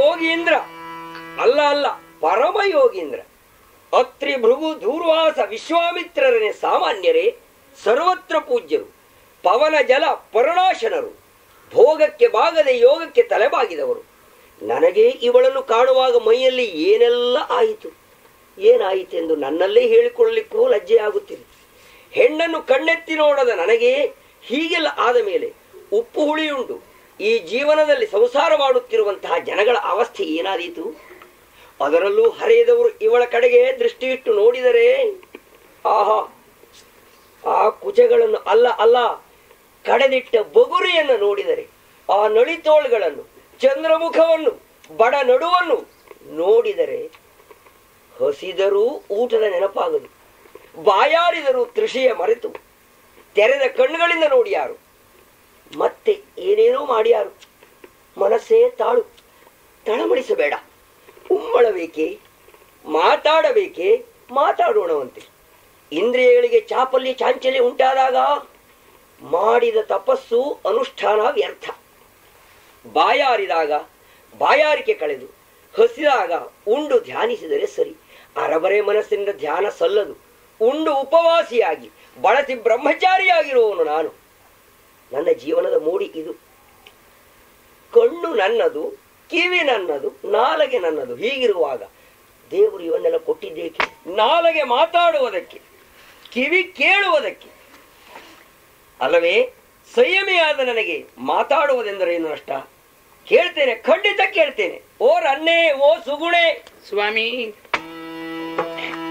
ಯೋಗೀಂದ್ರ ಅಲ್ಲ ಅಲ್ಲ ಪರಮ ಯೋಗೀಂದ್ರ ಅತ್ರಿ ಭೃಗು ದೂರ್ವಾಸ ವಿಶ್ವಾಮಿತ್ರರನೇ ಸಾಮಾನ್ಯರೇ ಸರ್ವತ್ರ ಪೂಜ್ಯರು ಪವನ ಜಲ ಪರಣಾಶನರು ಭೋಗಕ್ಕೆ ಬಾಗದೆ ಯೋಗಕ್ಕೆ ತಲೆಬಾಗಿದವರು ನನಗೆ ಇವಳನ್ನು ಕಾಣುವಾಗ ಮೈಯಲ್ಲಿ ಏನೆಲ್ಲ ಆಯಿತು ಏನಾಯಿತೆಂದು ನನ್ನಲ್ಲೇ ಹೇಳಿಕೊಳ್ಳಲಿಕ್ಕೂ ಲಜ್ಜೆ ಆಗುತ್ತಿದೆ ಹೆಣ್ಣನ್ನು ಕಣ್ಣೆತ್ತಿ ನೋಡದ ನನಗೆ ಹೀಗೆಲ್ಲ ಆದ ಮೇಲೆ ಉಪ್ಪು ಹುಳಿಯುಂಟು ಈ ಜೀವನದಲ್ಲಿ ಸಂಸಾರ ಮಾಡುತ್ತಿರುವಂತಹ ಜನಗಳ ಅವಸ್ಥೆ ಏನಾದೀತು ಅದರಲ್ಲೂ ಹರಿಯದವರು ಇವಳ ಕಡೆಗೆ ದೃಷ್ಟಿ ಇಟ್ಟು ನೋಡಿದರೆ ಆಹಾ ಆ ಕುಚಗಳನ್ನು ಅಲ್ಲ ಅಲ್ಲ ಕಡೆದಿಟ್ಟ ಬಗುರಿಯನ್ನು ನೋಡಿದರೆ ಆ ನಳಿತೋಳ್ಗಳನ್ನು ಚಂದ್ರಮುಖವನ್ನು ಬಡ ನಡುವನ್ನು ನೋಡಿದರೆ ಹಸಿದರೂ ಊಟದ ನೆನಪಾಗದು ಬಾಯಾರಿದರೂ ತೃಷಿಯ ಮರೆತು ತೆರೆದ ಕಣ್ಣುಗಳಿಂದ ನೋಡಿಯಾರು ಮತ್ತೆ ಏನೇನೋ ಮಾಡಿಯಾರು ಮನಸ್ಸೇ ತಾಳು ತಳಮಡಿಸಬೇಡ ಉಮ್ಮಳಬೇಕೆ ಮಾತಾಡಬೇಕೆ ಮಾತಾಡೋಣವಂತೆ ಇಂದ್ರಿಯಗಳಿಗೆ ಚಾಪಲ್ಯ ಚಾಂಚಲ್ಯ ಉಂಟಾದಾಗ ಮಾಡಿದ ತಪಸ್ಸು ಅನುಷ್ಠಾನ ವ್ಯರ್ಥ ಬಾಯಾರಿದಾಗ ಬಾಯಾರಿಕೆ ಕಳೆದು ಹಸಿದಾಗ ಉಂಡು ಧ್ಯಾನಿಸಿದರೆ ಸರಿ ಅರಬರೆ ಮನಸ್ಸಿನಿಂದ ಧ್ಯಾನ ಸಲ್ಲದು ಉಂಡು ಉಪವಾಸಿಯಾಗಿ ಬಳಸಿ ಬ್ರಹ್ಮಚಾರಿಯಾಗಿರುವವನು ನಾನು ನನ್ನ ಜೀವನದ ಮೂಡಿ ಇದು ಕಣ್ಣು ನನ್ನದು ಕಿವಿ ನನ್ನದು ನಾಲಗೆ ನನ್ನದು ಹೀಗಿರುವಾಗ ದೇವರು ಇವನ್ನೆಲ್ಲ ಕೊಟ್ಟಿದ್ದೇಕೆ ನಾಲಗೆ ಮಾತಾಡುವುದಕ್ಕೆ ಕಿವಿ ಕೇಳುವುದಕ್ಕೆ ಅಲ್ಲವೇ ಸಂಯಮಿಯಾದ ನನಗೆ ಮಾತಾಡುವುದೆಂದರೆ ಏನು ನಷ್ಟ ಕೇಳ್ತೇನೆ ಖಂಡಿತ ಕೇಳ್ತೇನೆ ಓ ರನ್ನೇ ಓ ಸುಗುಣೆ ಸ್ವಾಮಿ